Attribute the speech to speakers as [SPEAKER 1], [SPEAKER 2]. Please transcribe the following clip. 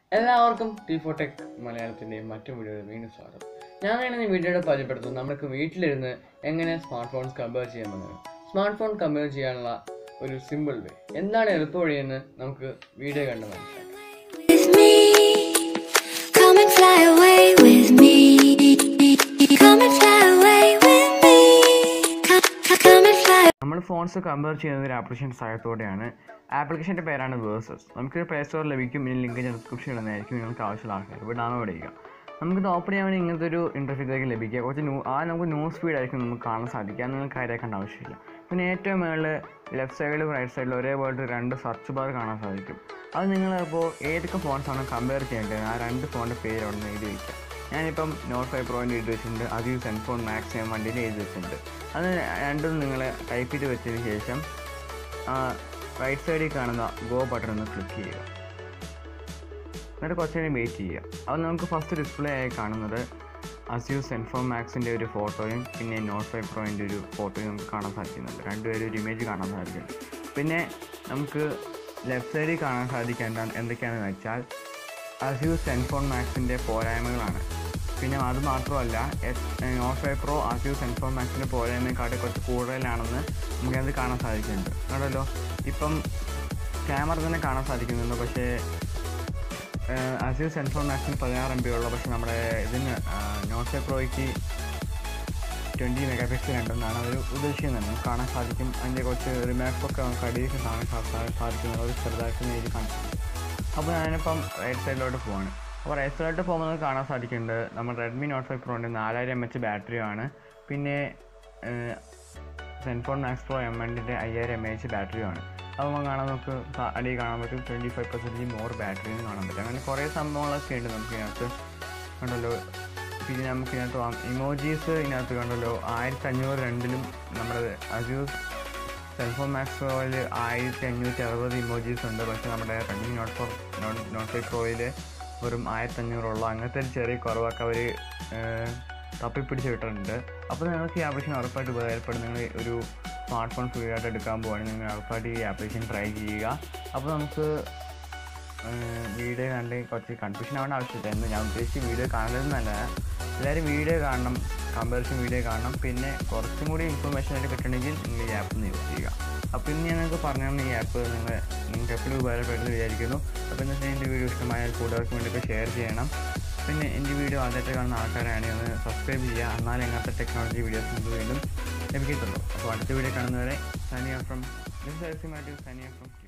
[SPEAKER 1] എല്ലാവർക്കും ടി ഫോടെക് മലയാളത്തിൻ്റെ മറ്റു വീഡിയോയിൽ വീണ്ടും സ്വാഗതം ഞാൻ ഇന്ന് ഈ വീഡിയോയുടെ പരിചയപ്പെടുത്തുന്നത് നമുക്ക് വീട്ടിലിരുന്ന് എങ്ങനെ സ്മാർട്ട് ഫോൺസ് കമ്പയർ ചെയ്യാമെന്നാണ് സ്മാർട്ട് ഫോൺ കമ്പയർ ചെയ്യാനുള്ള ഒരു സിമ്പിൾ വേ എന്താണ് എളുപ്പവഴിയെന്ന് നമുക്ക് വീഡിയോ കണ്ട് മനസ്സിലാക്കാം
[SPEAKER 2] with me. Come and fly away with me. Come and fly away with me. Come, come, come and fly.
[SPEAKER 1] നമ്മൾ ഫോൺസ് കമ്പയർ ചെയ്യുന്നത് ഒരു ആപ്ലിക്കേഷൻ സഹായത്തോടെയാണ് ആപ്ലിക്കേഷൻ്റെ പേരാണ് വേഴ്സസ് നമുക്ക് പ്ലേ സ്റ്റോറിൽ ലഭിക്കും ഇതിന് ലിങ്ക് ഞാൻ ഡിസ്ക്രിപ്ഷൻ ഇടുന്നതായിരിക്കും നിങ്ങൾക്ക് ആവശ്യമുള്ള ആൾക്കാർ ഇപ്പോൾ ഡൗൺലോഡ് ചെയ്യുക നമുക്കിത് ഓപ്പൺ ചെയ്യാൻ വേണ്ടി ഇങ്ങനത്തെ ഒരു ഇൻ്റർഫേസിലേക്ക് ലഭിക്കുക കുറച്ച് ന്യൂ ആ നമുക്ക് ന്യൂസ് സ്പീഡ് ആയിരിക്കും നമുക്ക് കാണാൻ സാധിക്കുക അത് നിങ്ങൾക്ക് കാര്യമാക്കേണ്ട ആവശ്യമില്ല പിന്നെ ഏറ്റവും മുകളിൽ ലെഫ്റ്റ് സൈഡിലും റൈറ്റ് സൈഡിലും ഒരേപോലത്തെ രണ്ട് സെർച്ച് ബാർ കാണാൻ സാധിക്കും അത് നിങ്ങൾ ഇപ്പോൾ ഏതൊക്കെ ഫോൺസാണ് കമ്പയർ ചെയ്യേണ്ടത് ആ രണ്ട് ഫോണിൻ്റെ പേര് അവിടെ നിന്ന് എഴുതി വയ്ക്കുക ഞാനിപ്പം നോട്ട് ഫൈവ് പ്രോയിൻ്റ് എഴുതി വെച്ചിട്ടുണ്ട് അത് സെൻഫോൺ മാക്സ് ഞാൻ വണ്ടിയിൽ എഴുതി വെച്ചിട്ടുണ്ട് അത് രണ്ടും നിങ്ങൾ ടൈപ്പ് ചെയ്ത് വെച്ചതിന് ശേഷം റൈറ്റ് സൈഡിൽ കാണുന്ന ഗോ ബട്ടൺ ഒന്ന് ക്ലിക്ക് ചെയ്യുക എന്നിട്ട് കുറച്ച് നേരം വെയിറ്റ് ചെയ്യുക അത് നമുക്ക് ഫസ്റ്റ് ഡിസ്പ്ലേ ആയി കാണുന്നത് അസ്യൂ സെൻഫോൺ മാക്സിൻ്റെ ഒരു ഫോട്ടോയും പിന്നെ നോട്ട് ഫൈവ് പ്രോയിൻ്റെ ഒരു ഫോട്ടോയും നമുക്ക് കാണാൻ സാധിക്കുന്നുണ്ട് രണ്ടുപേരും ഒരു ഇമേജ് കാണാൻ സാധിക്കും പിന്നെ നമുക്ക് ലെഫ്റ്റ് സൈഡിൽ കാണാൻ സാധിക്കുക എന്താ എന്തൊക്കെയാണെന്ന് വെച്ചാൽ അസ്യൂ സെൻഫോൺ മാക്സിൻ്റെ പോരായ്മകളാണ് പിന്നെ അത് മാത്രമല്ല Note five Pro Asus Zenfone മാക്സിൻ്റെ പോരായ്മയെക്കാട്ട് കുറച്ച് കൂടുതലാണെന്ന് നമുക്കത് കാണാൻ സാധിക്കുന്നുണ്ട് കണ്ടല്ലോ ഇപ്പം ക്യാമറ തന്നെ കാണാൻ സാധിക്കുന്നുണ്ട് പക്ഷേ അസ്യൂ സെൻഫോൺ മാക്സിന് പതിനാറ് എം ബി ഉള്ളൂ പക്ഷേ നമ്മുടെ ഇതിന് നോട്ട് ഫൈവ് പ്രോയ്ക്ക് ട്വൻറ്റി മെഗാ പിക്സൽ ഉണ്ടെന്നാണ് അവർ ഉദ്ദേശിക്കുന്നത് നമുക്ക് കാണാൻ സാധിക്കും അതിൻ്റെ കുറച്ച് റിമാക്സ് ഒക്കെ നമുക്ക് അടിയിൽ കാണാൻ സാ- സാധിക്കുന്നത് ഒരു ചെറുതായിട്ട് എഴുതി കാണിച്ചിട്ടുണ്ട് അപ്പോൾ ഞാനിപ്പം റൈറ്റ് സൈഡിലോട്ട് പോവാണ് അപ്പോൾ റൈറ്റ് സൈഡിലോട്ട് പോകുമ്പോൾ നമുക്ക് കാണാൻ സാധിക്കുന്നുണ്ട് നമ്മൾ റെഡ്മി നോട്ട് ഫൈവ് പ്രോൻ്റെ നാലായിരം എം എച്ച് ബാറ്ററിയാണ് പിന്നെ സെൻഫോൺ മാക്സ് പ്രോ എം എണ്ണിൻ്റെ അയ്യായിരം എം എച്ച് ബാറ്ററിയുമാണ് അപ്പോൾ നമുക്ക് കാണാൻ നമുക്ക് സ- അടിയിൽ കാണാൻ പറ്റും ട്വൻറ്റി ഫൈവ് പെർസെൻറ്റേജ് മോർ ബാറ്ററിയും കാണാൻ പറ്റും അങ്ങനെ കുറേ സംഭവങ്ങളൊക്കെ ഉണ്ട് നമുക്ക് ഇതിനകത്ത് കണ്ടല്ലോ പിന്നെ നമുക്ക് ഇതിനകത്ത് ഇമോജീസ് ഇതിനകത്ത് കണ്ടല്ലോ ആയിരത്തി അഞ്ഞൂറ് രണ്ടിലും നമ്മുടെ അജൂസ് സെൽഫോൺ മാക്സ് പ്രോയിൽ ആയിരത്തി അഞ്ഞൂറ്റി അറുപത് ഇമോജീസ് ഉണ്ട് പക്ഷേ നമ്മുടെ Redmi Note four Note five പ്രോയിൽ വെറും ആയിരത്തി അഞ്ഞൂറുള്ള അങ്ങനത്തെ ഒരു ചെറിയ കുറവൊക്കെ അവർ തപ്പിപ്പിടിച്ച് വിട്ടിട്ടുണ്ട് അപ്പോൾ നിങ്ങൾക്ക് ഈ ആപ്ലിക്കേഷൻ ഉറപ്പായിട്ട് ഉപകാരപ്പെടും നിങ്ങൾ ഒരു സ്മാർട്ട് ഫോൺ ഫ്രീ ആയിട്ട് എടുക്കാൻ പോവുകയാണെങ്കിൽ നിങ്ങൾ ഉറപ്പായിട്ട് ഈ ആപ്ലിക്കേഷൻ ട്രൈ ചെയ്യുക അപ്പോൾ നമുക്ക് വീഡിയോ കണ്ട് കുറച്ച് കൺഫ്യൂഷൻ ആവേണ്ട ആവശ്യമില്ല എന്ന് ഞാൻ ഉദ്ദേശിച്ച് വീഡിയോ കാണരുതെന്നല്ല എല്ലാവരും വീഡിയോ കാണണം കമ്പാരിസൺ വീഡിയോ കാണണം പിന്നെ കുറച്ചും കൂടി ഇൻഫർമേഷൻ ആയിട്ട് കിട്ടണമെങ്കിൽ നിങ്ങൾ ഈ ആപ്പ് ഒന്ന് യൂസ് ചെയ്യുക അപ്പോൾ ഇന്ന് ഞാൻ നിങ്ങൾക്ക് പറഞ്ഞു ഈ ആപ്പ് നിങ്ങൾ നിങ്ങൾക്ക് എപ്പോഴും ഉപകാരപ്പെടുന്നു വിചാരിക്കുന്നു അപ്പോൾ എന്ന് വെച്ചാൽ എൻ്റെ വീഡിയോ ഇഷ്ടമായാൽ കൂടുതൽക്ക് വേണ്ടിയിട്ട് ഷെയർ ചെയ്യണം പിന്നെ എൻ്റെ വീഡിയോ ആദ്യമായിട്ട് കാണുന്ന ആൾക്കാരാണെങ്കിൽ ഒന്ന് സബ്സ്ക്രൈബ് ചെയ്യുക എന്നാൽ എങ്ങനത്തെ ടെക്നോളജി വീഡിയോസ് നിങ്ങൾക്ക് വീണ്ടും ലഭിക്കത്തുള്ളൂ അപ്പോൾ അടുത്ത വീഡിയോ കാണുന്നവരെ Saniya from this Mathew Saniya from